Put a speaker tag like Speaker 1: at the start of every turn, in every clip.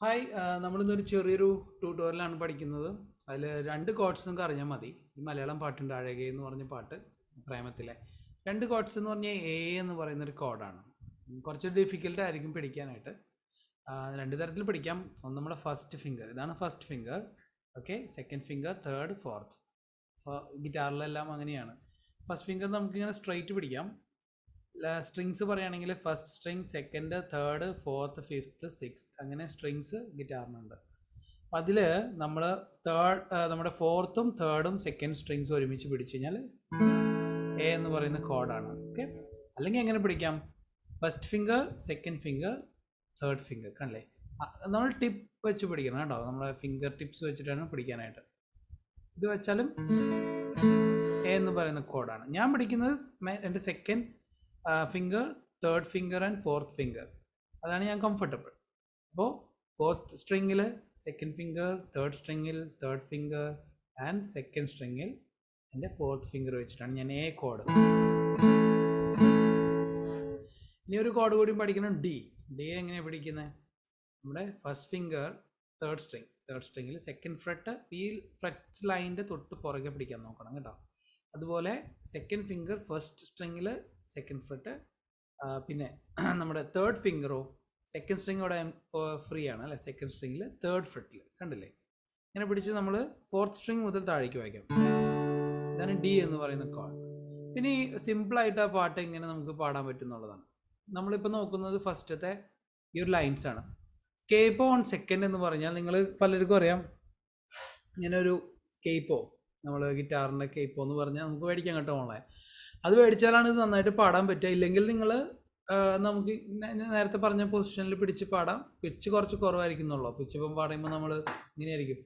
Speaker 1: hi നമ്മളിന്നൊരു ചെറിയൊരു ട്യൂട്ടോറിയലാണ് പഠിക്കുന്നത് അതിൽ രണ്ട് കോഡ്സ് നിങ്ങൾക്ക് അറിഞ്ഞാൽ മതി ഈ മലയാളം പാട്ടുണ്ട് അഴകേ എന്ന് പറഞ്ഞ പാട്ട് പ്രേമത്തിലെ രണ്ട് കോഡ്സ് എന്ന് പറഞ്ഞാൽ എ എന്ന് പറയുന്ന ഒരു കോഡാണ് കുറച്ച് ഡിഫിക്കൽട്ട് ആയിരിക്കും പിടിക്കാനായിട്ട് ആ, രണ്ട് തരത്തിൽ പിടിക്കാം ഒന്ന് നമ്മുടെ ഫസ്റ്റ് ഫിംഗർ ഇതാണ് first finger okay second finger third fourth ഗിറ്റാറിലെല്ലാം അങ്ങനെയാണ് ഫസ്റ്റ് ഫിംഗർ നമുക്കിങ്ങനെ സ്ട്രൈറ്റ് പിടിക്കാം സ്ട്രിങ്സ് പറയുകയാണെങ്കിൽ first string second third fourth fifth sixth അങ്ങനെ സ്ട്രിങ്സ് ഗിറ്റാറിനുണ്ട് അപ്പം അതിൽ നമ്മൾ തേർഡ് നമ്മുടെ ഫോർത്തും തേർഡും സെക്കൻഡ് സ്ട്രിങ്സ് ഒരുമിച്ച് പിടിച്ചു കഴിഞ്ഞാൽ എ എന്ന് പറയുന്ന കോഡാണ് ഓക്കെ അല്ലെങ്കിൽ എങ്ങനെ പിടിക്കാം first finger second finger third finger കണ്ടല്ലേ ആ, നമ്മൾ ടിപ്പ് വെച്ച് പിടിക്കണം കേട്ടോ നമ്മളെ ഫിംഗർ ടിപ്സ് വെച്ചിട്ടാണ് പിടിക്കാനായിട്ട് ഇത് വെച്ചാലും എ എന്ന് പറയുന്ന കോഡാണ് ഞാൻ പിടിക്കുന്നത് മെ- എൻ്റെ second finger third finger and fourth finger അതാണ് ഞാൻ കംഫർട്ടബിൾ അപ്പോൾ ഫോർത്ത് സ്ട്രിങ്ങിൽ സെക്കൻഡ് ഫിംഗർ തേർഡ് സ്ട്രിങ്ങിൽ തേർഡ് ഫിംഗർ ആൻഡ് സെക്കൻഡ് സ്ട്രിങ്ങിൽ എൻ്റെ ഫോർത്ത് ഫിംഗർ വെച്ചിട്ടാണ് ഞാൻ എ കോഡ് ഇനി ഒരു കോഡ് കൂടി പഠിക്കണം ഡി ഡി എങ്ങനെയാണ് പിടിക്കുന്നത് നമ്മുടെ first finger third string third സ്ട്രിങ്ങിൽ സെക്കൻഡ് ഫ്രെട്ട് ഈ ഫ്രെറ്റ് ലൈനിൻ്റെ തൊട്ട് പുറകെ പിടിക്കാൻ നോക്കണം കേട്ടോ അതുപോലെ സെക്കൻഡ് ഫിംഗർ ഫസ്റ്റ് സ്ട്രിങ്ങിൽ സെക്കൻഡ് ഫ്രെട്ട് പിന്നെ നമ്മുടെ തേർഡ് ഫിംഗറോ സെക്കൻഡ് സ്ട്രിങ് ഇവിടെ ഫ്രീ ആണ് അല്ലേ സെക്കൻഡ് സ്ട്രിങ്ങിൽ തേർഡ് ഫ്രെറ്റിൽ കണ്ടില്ലേ ഇങ്ങനെ പിടിച്ച് നമ്മൾ ഫോർത്ത് സ്ട്രിങ് മുതൽ താഴേക്ക് വായിക്കാം ഇതാണ് ഡി എന്ന് പറയുന്ന കോഡ് പിന്നെ ഈ സിമ്പിളായിട്ട് ആ പാട്ട് എങ്ങനെ നമുക്ക് പാടാൻ പറ്റും എന്നുള്ളതാണ് നമ്മളിപ്പോൾ നോക്കുന്നത് ഫസ്റ്റത്തെ ഈ ഒരു ലൈൻസ് ആണ് കേപ്പോ ഓൺ സെക്കൻഡ് എന്ന് പറഞ്ഞാൽ നിങ്ങൾ പലർക്കും അറിയാം ഇങ്ങനെ ഒരു കേപ്പോ നമ്മൾ ഗിറ്റാറിൻ്റെ കേപ്പോ എന്ന് പറഞ്ഞാൽ നമുക്ക് മേടിക്കാൻ കേട്ടോ ഓൺലൈൻ അത് മേടിച്ചാലാണ് ഇത് നന്നായിട്ട് പാടാൻ പറ്റുക ഇല്ലെങ്കിൽ നിങ്ങൾ നമുക്ക് ഞാൻ ഞാൻ നേരത്തെ പറഞ്ഞ പൊസിഷനിൽ പിടിച്ച് പാടാം പിച്ച് കുറച്ച് കുറവായിരിക്കുന്നുള്ളൂ പിച്ച് ഇപ്പം പാടുമ്പോൾ നമ്മൾ ഇങ്ങനെയായിരിക്കും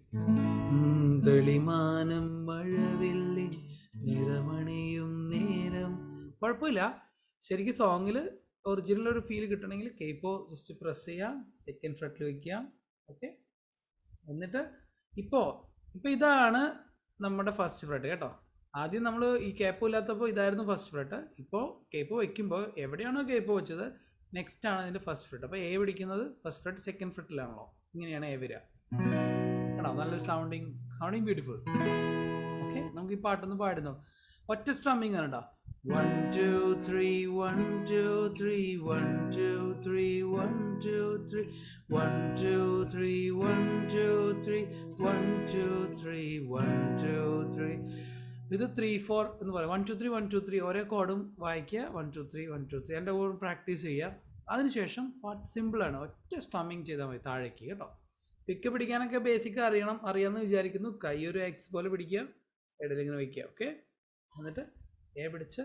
Speaker 1: ഉം, തെളിമാനം മഴവില്ലിൻ നിറമണിയും നേരം കുഴപ്പമില്ല ശരിക്കും സോങ്ങിൽ ഒറിജിനൽ ഒരു ഫീൽ കിട്ടണമെങ്കിൽ കേപ്പോ ജസ്റ്റ് പ്രസ് ചെയ്യാം സെക്കൻഡ് ഫ്രെറ്റിൽ വയ്ക്കാം ഓക്കെ എന്നിട്ട് ഇപ്പോൾ ഇപ്പോൾ ഇതാണ് നമ്മുടെ ഫസ്റ്റ് ഫ്രെട്ട് കേട്ടോ ആദ്യം നമ്മൾ ഈ കേപ്പോ ഇല്ലാത്തപ്പോൾ ഇതായിരുന്നു ഫസ്റ്റ് ഫ്രെട്ട് ഇപ്പോൾ കേപ്പോ വെക്കുമ്പോൾ എവിടെയാണോ കേപ്പോ വെച്ചത് നെക്സ്റ്റ് ആണ് അതിൻ്റെ ഫസ്റ്റ് ഫ്രെട്ട് അപ്പോൾ എ പിടിക്കുന്നത് ഫസ്റ്റ് ഫ്രെട്ട് സെക്കൻഡ് ഫ്രെട്ടിലാണല്ലോ ഇങ്ങനെയാണ് എ വരിക കേട്ടോ നല്ലൊരു സൗണ്ടിങ് സൗണ്ടിങ് ബ്യൂട്ടിഫുൾ ഓക്കെ നമുക്ക് ഈ പാട്ടൊന്ന് പാടുന്നു ഒറ്റ സ്ട്രമ്മിങ് ആണ് കേട്ടോ one two three one two three one two three one two three one two three one two three one two three one two three ഇത് ത്രീ ഫോർ എന്ന് പറയാം one two three one two three ഓരോ കോഡും വായിക്കുക one two three one two three എൻ്റെ കൂടെ practice ചെയ്യുക അതിനുശേഷം പാട്ട് സിമ്പിളാണ് ഒറ്റ സ്ട്രമ്മിങ് ചെയ്താൽ മതി താഴേക്ക് കേട്ടോ പിക്ക് പിടിക്കാനൊക്കെ ബേസിക് അറിയണം അറിയാമെന്ന് വിചാരിക്കുന്നു കൈ ഒരു എക്സ് പോലെ പിടിക്കുക ഇടയിൽ ഇങ്ങനെ വയ്ക്കുക ഓക്കെ എന്നിട്ട് എ പിടിച്ച്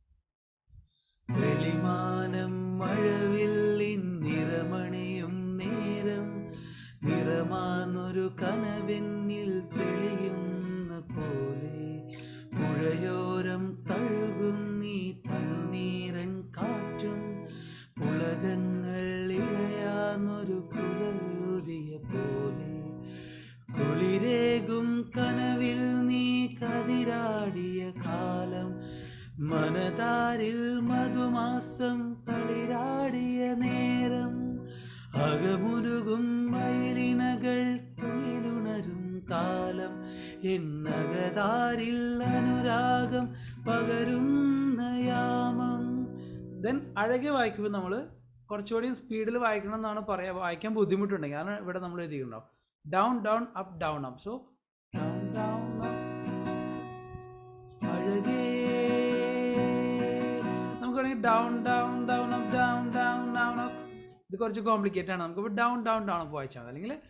Speaker 1: വെളിമാനം മഴവില്ലിൻ നിറമണിയും നേരം നിറമാന്നൊരു കനവെന്നിൽ തെളിയുന്ന പോലെ പുഴയോരം തഴുകുന്നീ തണുനീരൻ കാറ്റും പുളകങ്ങൾ ഇഴയാന്നൊരു കുലയൂതിയ പോലെ കുളിരേകും കനവിൽ നീ കതിരാടിയ കാലം മനതാരിൽ മധുമാസം കളിരാടിയ നേരം അകമുരുകും മയിലിണകൾ തുയിലുണരും കാലം എന്നകതാരിൽ അനുരാഗം പകരുന്ന യാമം ദെൻ അഴകെ വായിക്കുമ്പോൾ നമ്മൾ കുറച്ചുകൂടി സ്പീഡിൽ വായിക്കണം എന്നാണ് പറയാ വായിക്കാൻ ബുദ്ധിമുട്ടുണ്ടെങ്കിൽ അതാണ് ഇവിടെ നമ്മൾ എഴുതിയിട്ടുണ്ടാവും down down up down up so down down അഴകേ നമുക്ക് വേണമെങ്കിൽ down down down up down down down up ഇത് കുറച്ച് കോംപ്ലിക്കേറ്റ് ആണ് നമുക്ക് ഡൗൺ ഡൗൺ ഡൗൺ അപ്പ് വായിച്ചാൽ മതി അല്ലെങ്കിൽ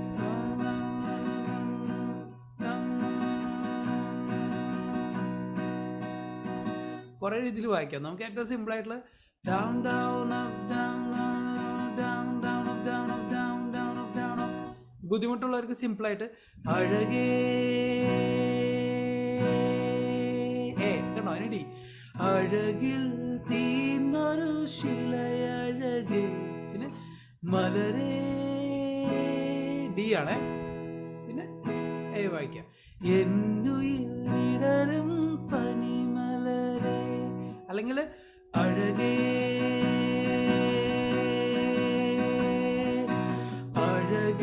Speaker 1: കുറേ രീതിയിൽ വായിക്കാം നമുക്ക് ഏറ്റവും സിമ്പിൾ ആയിട്ടുള്ള down down up down down down up down up down down up down up ബുദ്ധിമുട്ടുള്ളവർക്ക് സിമ്പിൾ ആയിട്ട് അഴകേ ഏ കണ്ടോ അതിന് ഡി അഴകിൽ തീന്നൊരു ശിലയഴകേ പിന്നെ മലരേ ഡി ആണേ പിന്നെ എ വായിക്കാം എന്നുയിൽ ഇടരും പനിമലരേ അല്ലെങ്കിൽ അഴകേ അഴകേ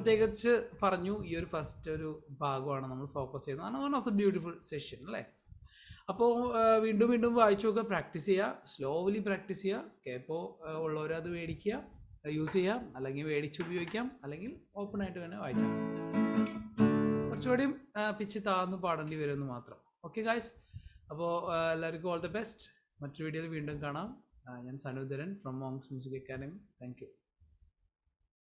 Speaker 1: പ്രത്യേകിച്ച് പറഞ്ഞു ഈ ഒരു ഫസ്റ്റ് ഒരു ഭാഗമാണ് നമ്മൾ ഫോക്കസ് ചെയ്യുന്നത് one of the beautiful session അല്ലേ അപ്പോൾ വീണ്ടും വീണ്ടും വായിച്ചു നോക്കുക പ്രാക്ടീസ് ചെയ്യുക സ്ലോലി പ്രാക്ടീസ് ചെയ്യുക ഓക്കെ അപ്പോൾ ഉള്ളവർ അത് മേടിക്കുക യൂസ് ചെയ്യാം അല്ലെങ്കിൽ മേടിച്ച് ഉപയോഗിക്കാം അല്ലെങ്കിൽ ഓപ്പൺ ആയിട്ട് തന്നെ വായിച്ചാൽ കുറച്ചുകൂടിയും പിച്ച് താഴ്ന്ന് പാടേണ്ടി വരുമെന്ന് മാത്രം ഓക്കെ ഗായ്സ് അപ്പോൾ എല്ലാവർക്കും ഓൾ ദി ബെസ്റ്റ് മറ്റൊരു വീഡിയോയിൽ വീണ്ടും കാണാം ആ, ഞാൻ Sanudharan from monks music academy thank U